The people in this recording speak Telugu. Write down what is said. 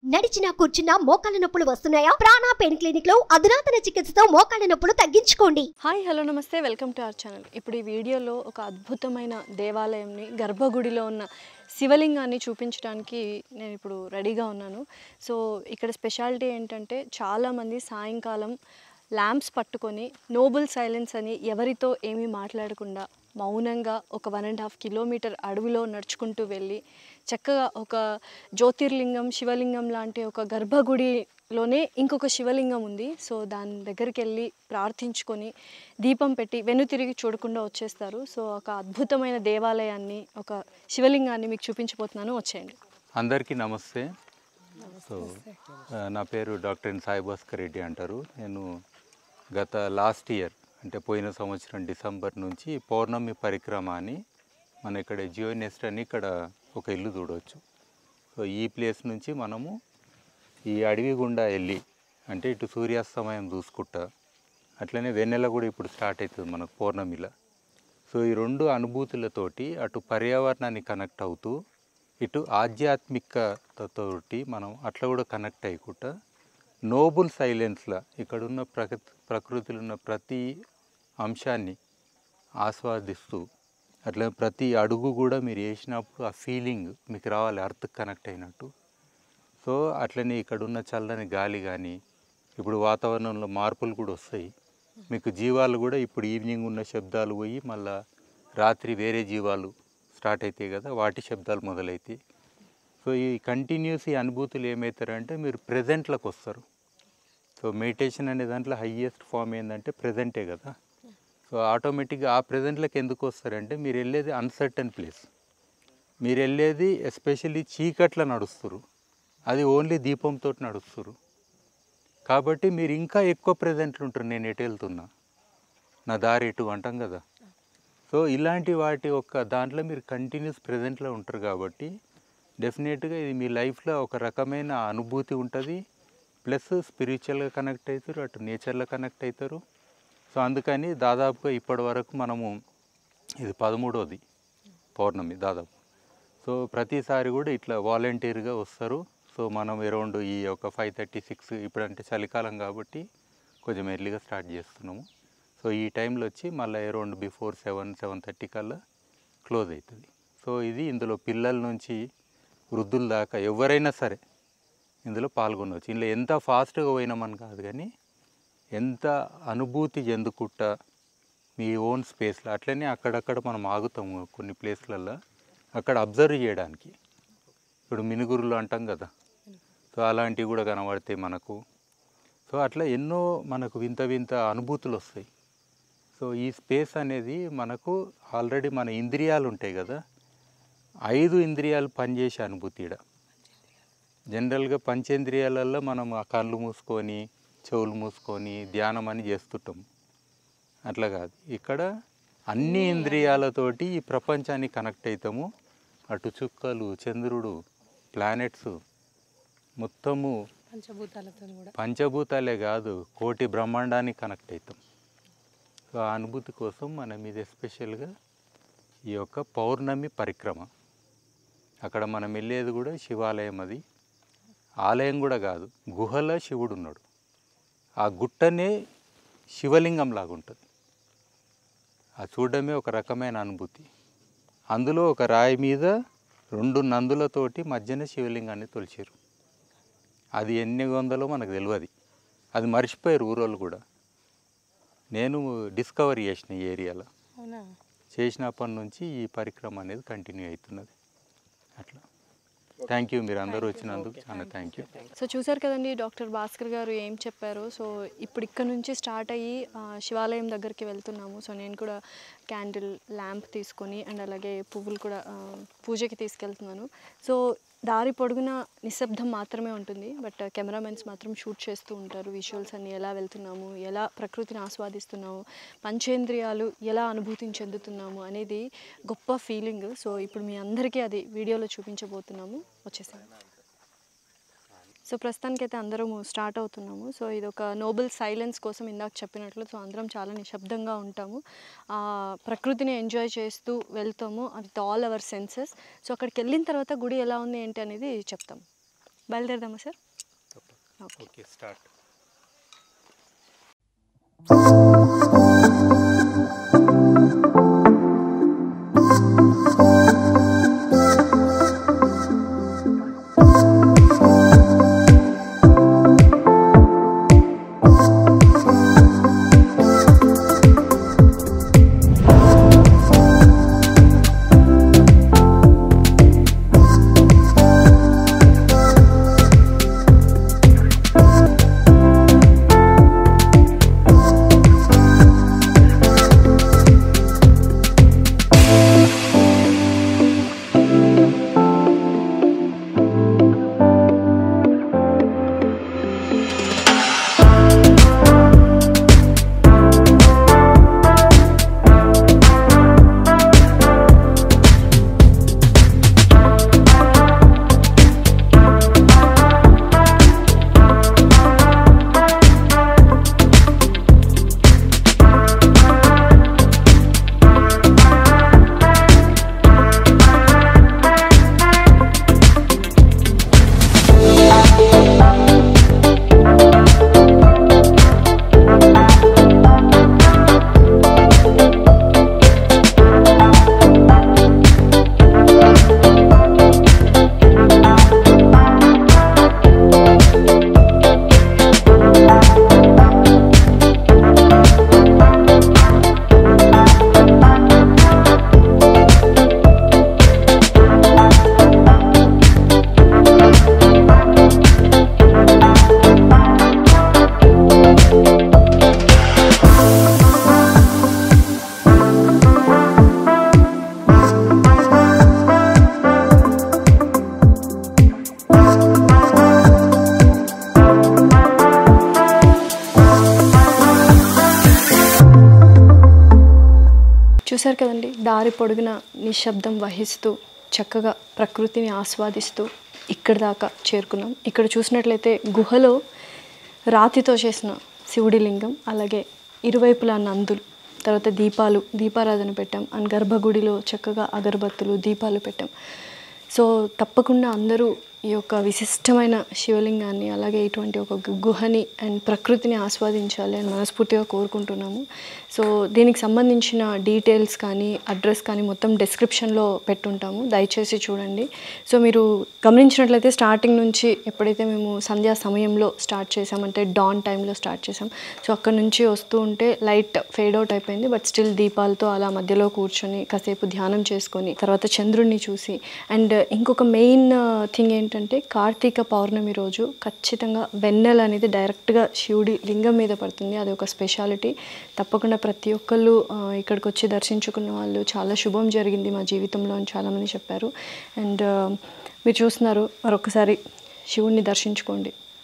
నడిచినా కూర్చున్నా మోకాళ్ళ నొప్పులు వస్తున్నాయా ప్రాణా పెయిన్ క్లినిక్ లో అధునాతన చికిత్సతో మోకాళ్ళ నొప్పులు తగ్గించుకోండి హాయ్ హలో నమస్తే వెల్కమ్ టు అవర్ ఛానల్ ఇప్పుడు ఈ వీడియోలో ఒక అద్భుతమైన దేవాలయంని గర్భగుడిలో ఉన్న శివలింగాన్ని చూపించడానికి నేను ఇప్పుడు రెడీగా ఉన్నాను సో ఇక్కడ స్పెషాలిటీ ఏంటంటే చాలామంది సాయంకాలం ల్యాంప్స్ పట్టుకొని నోబుల్ సైలెన్స్ అని ఎవరితో ఏమీ మాట్లాడకుండా మౌనంగా ఒక వన్ అండ్ హాఫ్ కిలోమీటర్ అడవిలో నడుచుకుంటూ వెళ్ళి చక్కగా ఒక జ్యోతిర్లింగం శివలింగం లాంటి ఒక గర్భగుడిలోనే ఇంకొక శివలింగం ఉంది సో దాని దగ్గరికి వెళ్ళి ప్రార్థించుకొని దీపం పెట్టి వెనుతిరిగి చూడకుండా వచ్చేస్తారు సో ఒక అద్భుతమైన దేవాలయాన్ని ఒక శివలింగాన్ని మీకు చూపించబోతున్నాను వచ్చేయండి అందరికీ నమస్తే సో ఆ, నా పేరు డాక్టర్ ఎన్ సాయిభాస్కర్ రెడ్డి అంటారు నేను గత లాస్ట్ ఇయర్ అంటే పోయిన సంవత్సరం డిసెంబర్ నుంచి పౌర్ణమి పరిక్రమ అని మన ఇక్కడ జియో నెస్ట్ అని ఇక్కడ ఒక ఇల్లు చూడవచ్చు సో ఈ ప్లేస్ నుంచి మనము ఈ అడవి గుండా వెళ్ళి అంటే ఇటు సూర్యాస్తమయం చూసుకుంటా అట్లనే వెన్నెల కూడా ఇప్పుడు స్టార్ట్ అవుతుంది మనకు పౌర్ణమిలో సో ఈ రెండు అనుభూతులతోటి అటు పర్యావరణాన్ని కనెక్ట్ అవుతూ ఇటు ఆధ్యాత్మికతతోటి మనం అట్లా కూడా కనెక్ట్ అయ్యకుండా నోబుల్ సైలెన్స్లో ఇక్కడున్న ప్రకృతి ప్రకృతిలో ఉన్న ప్రతి అంశాన్ని ఆస్వాదిస్తూ అట్లా ప్రతి అడుగు కూడా మీరు వేసినప్పుడు ఆ ఫీలింగ్ మీకు రావాలి అర్త్ కనెక్ట్ అయినట్టు సో అట్లనే ఇక్కడ ఉన్న చల్లని గాలి కానీ ఇప్పుడు వాతావరణంలో మార్పులు కూడా వస్తాయి మీకు జీవాలు కూడా ఇప్పుడు ఈవినింగ్ ఉన్న శబ్దాలు పోయి మళ్ళా రాత్రి వేరే జీవాలు స్టార్ట్ అవుతాయి కదా వాటి శబ్దాలు మొదలవుతాయి సో ఈ కంటిన్యూస్ ఈ అనుభూతులు ఏమవుతారంటే మీరు ప్రజెంట్లోకి వస్తారు సో మెడిటేషన్ అనే దాంట్లో హయ్యెస్ట్ ఫామ్ ఏంటంటే ప్రజెంటే కదా సో ఆటోమేటిక్గా ఆ ప్రజెంట్లోకి ఎందుకు వస్తారంటే మీరు వెళ్ళేది అన్సర్టన్ ప్లేస్ మీరు వెళ్ళేది ఎస్పెషల్లీ చీకట్లో నడుస్తారు అది ఓన్లీ దీపంతో నడుస్తారు కాబట్టి మీరు ఇంకా ఎక్కువ ప్రజెంట్లు ఉంటారు నేను ఎటు వెళ్తున్నా నా దారి ఎటు అంటాం కదా సో ఇలాంటి వాటి యొక్క దాంట్లో మీరు కంటిన్యూస్ ప్రజెంట్లో ఉంటారు కాబట్టి డెఫినెట్గా ఇది మీ లైఫ్లో ఒక రకమైన అనుభూతి ఉంటుంది ప్లస్ స్పిరిచువల్గా కనెక్ట్ అవుతారు అటు నేచర్లో కనెక్ట్ అవుతారు సో అందుకని దాదాపుగా ఇప్పటి వరకు మనము ఇది పదమూడోది పౌర్ణమి దాదాపు సో ప్రతిసారి కూడా ఇట్లా వాలంటీర్గా వస్తారు సో మనం అరౌండ్ ఈ ఒక ఫైవ్ థర్టీ సిక్స్ ఇప్పుడంటే చలికాలం కాబట్టి కొంచెం ఎర్లీగా స్టార్ట్ చేస్తున్నాము సో ఈ టైంలో వచ్చి మళ్ళీ around before seven seven thirty కల్లా క్లోజ్ అవుతుంది సో ఇది ఇందులో పిల్లల నుంచి వృద్ధుల దాకా ఎవరైనా సరే ఇందులో పాల్గొనవచ్చు ఇందులో ఎంత ఫాస్ట్గా పోయినామని కాదు కానీ ఎంత అనుభూతి చెందుకుంటా మీ ఓన్ స్పేస్లో అట్లనే అక్కడక్కడ మనం ఆగుతాము కొన్ని ప్లేస్లలో అక్కడ అబ్జర్వ్ చేయడానికి ఇప్పుడు మినుగురులు అంటాం కదా సో అలాంటివి కూడా కనబడతాయి మనకు సో అట్లా ఎన్నో మనకు వింత వింత అనుభూతులు వస్తాయి సో ఈ స్పేస్ అనేది మనకు ఆల్రెడీ మన ఇంద్రియాలు ఉంటాయి కదా ఐదు ఇంద్రియాలు పనిచేసే అనుభూతి ఈడ జనరల్గా పంచేంద్రియాలలో మనం ఆ కళ్ళు మూసుకొని చెవులు మూసుకొని ధ్యానం అని చేస్తుంటాం అట్లా కాదు ఇక్కడ అన్ని ఇంద్రియాలతోటి ఈ ప్రపంచాన్ని కనెక్ట్ అవుతాము అటు చుక్కలు చంద్రుడు ప్లానెట్స్ మొత్తము పంచభూతాలతో కూడా పంచభూతాలే కాదు కోటి బ్రహ్మాండానికి కనెక్ట్ అవుతాం సో ఆ అనుభూతి కోసం మనం ఇది ఎస్పెషల్గా ఈ యొక్క పౌర్ణమి పరిక్రమ అక్కడ మనం వెళ్ళేది కూడా శివాలయం అది ఆలయం కూడా కాదు గుహలో శివుడు ఉన్నాడు ఆ గుట్టనే శివలింగం లాగా ఉంటుంది ఆ చూడడమే ఒక రకమైన అనుభూతి అందులో ఒక రాయి మీద రెండు నందులతోటి మధ్యన శివలింగాన్ని తొలిచారు అది ఎన్ని వందలో మనకు తెలియదు అది మర్చిపోయారు ఊరోళ్ళు కూడా నేను డిస్కవర్ చేసిన ఈ ఏరియాలో అవునా చేసినప్పటి నుంచి ఈ పరిక్రమ అనేది కంటిన్యూ అవుతున్నది అట్లా థ్యాంక్ యూ మీరు అందరూ వచ్చినందుకు చాలా థ్యాంక్ యూ సో చూసారు కదండి డాక్టర్ భాస్కర్ గారు ఏం చెప్పారు సో ఇప్పుడు ఇక్కడ నుంచి స్టార్ట్ అయ్యి ఆ, శివాలయం దగ్గరికి వెళ్తున్నాము సో నేను కూడా క్యాండిల్ ల్యాంప్ తీసుకొని అండ్ అలాగే పువ్వులు కూడా ఆ, పూజకి తీసుకెళ్తున్నాను సో దారి పొడుగున నిశ్శబ్దం మాత్రమే ఉంటుంది బట్ కెమెరామెన్స్ మాత్రం షూట్ చేస్తూ ఉంటారు విజువల్స్ అన్ని ఎలా వెళ్తున్నాము ఎలా ప్రకృతిని ఆస్వాదిస్తున్నాము పంచేంద్రియాలు ఎలా అనుభూతిని చెందుతున్నాము అనేది గొప్ప ఫీలింగ్ సో ఇప్పుడు మీ అందరికీ అది వీడియోలో చూపించబోతున్నాము వచ్చేసాము సో ప్రస్తుతానికైతే అందరం స్టార్ట్ అవుతున్నాము సో ఇది ఒక నోబెల్ సైలెన్స్ కోసం ఇందాక చెప్పినట్లు సో అందరం చాలా నిశ్శబ్దంగా ఉంటాము ఆ ప్రకృతిని ఎంజాయ్ చేస్తూ వెళ్తాము with all our senses so అక్కడికి వెళ్ళిన తర్వాత గుడి ఎలా ఉంది ఏంటి అనేది చెప్తాం బయలుదేరదామా సార్ ఓకే స్టార్ట్ చూశారు కదండి దారి పొడుగున నిశ్శబ్దం వహిస్తూ చక్కగా ప్రకృతిని ఆస్వాదిస్తూ ఇక్కడి దాకా చేరుకున్నాం ఇక్కడ చూసినట్లయితే గుహలో రాతితో చేసిన శివుడి లింగం అలాగే ఇరువైపులా నందులు తర్వాత దీపాలు దీపారాధన పెట్టాం అండ్ గర్భగుడిలో చక్కగా అగరబత్తులు దీపాలు పెట్టాం సో తప్పకుండా అందరూ ఈ యొక్క విశిష్టమైన శివలింగాన్ని అలాగే ఇటువంటి ఒక గు- గుహని అండ్ ప్రకృతిని ఆస్వాదించాలి అని మనస్ఫూర్తిగా కోరుకుంటున్నాము సో దీనికి సంబంధించిన డీటెయిల్స్ కానీ అడ్రస్ కానీ మొత్తం డిస్క్రిప్షన్లో పెట్టుంటాము దయచేసి చూడండి సో మీరు గమనించినట్లయితే స్టార్టింగ్ నుంచి ఎప్పుడైతే మేము సంధ్యా సమయంలో స్టార్ట్ చేసామంటే డాన్ టైంలో స్టార్ట్ చేసాం సో అక్కడ నుంచి వస్తూ ఉంటే లైట్ ఫేడ్ అవుట్ అయిపోయింది బట్ స్టిల్ దీపాలతో అలా మధ్యలో కూర్చొని కాసేపు ధ్యానం చేసుకొని తర్వాత చంద్రుడిని చూసి అండ్ ఇంకొక మెయిన్ థింగ్ ఏంటంటే కార్తీక పౌర్ణమి రోజు ఖచ్చితంగా వెన్నెల అనేది డైరెక్ట్గా శివుడి లింగం మీద పడుతుంది అది ఒక స్పెషాలిటీ తప్పకుండా ప్రతి ఒక్కళ్ళు ఆ, ఇక్కడికి వచ్చి దర్శించుకున్న వాళ్ళు చాలా శుభం జరిగింది మా జీవితంలో అని చాలామంది చెప్పారు అండ్ మీరు చూస్తున్నారు మరొకసారి శివుణ్ణి దర్శించుకోండి